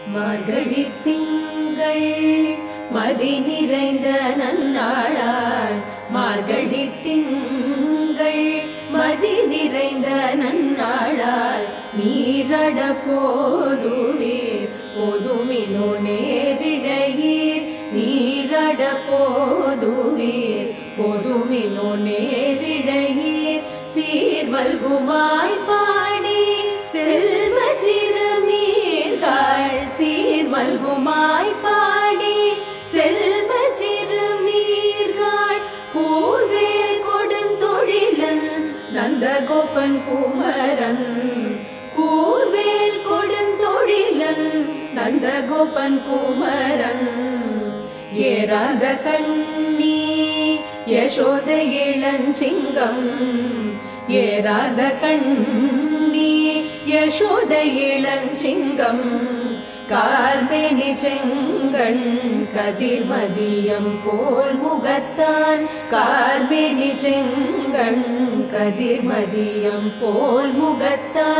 மார்கழி திங்கள் மதி நிறைந்த நன்னாளாள் மார்கழி திங்கள் மதி நிறைந்த நன்னாளாள் நீரட போதுவீர் போதுமினோ நேரிழையீர் நீரட போதுவீர் போதுமினோ நேரிழையீர் சீர்வல்குமாய் பாடி செல்வ சிறுமீர்கள் சீர்மல்குமாய் பாடி செல்வ சிறுமீர்கள் கூர்வேல் கொடுந்தொழிலன் நந்தகோபன் குமரன் கூர்வேல் கொடுந்தொழிலன் நந்தகோபன் குமரன் ஏறாத கண்ணி யசோத இளஞ்சிங்கம் ஏறாத கண்ணி யசோத இளஞ்சிங்கம் கார்மேனி செங்கண் கதிர்மதியம் போல் முகத்தான் கார்மேனி செங்கண் கதிர்மதியம் போல் முகத்தான்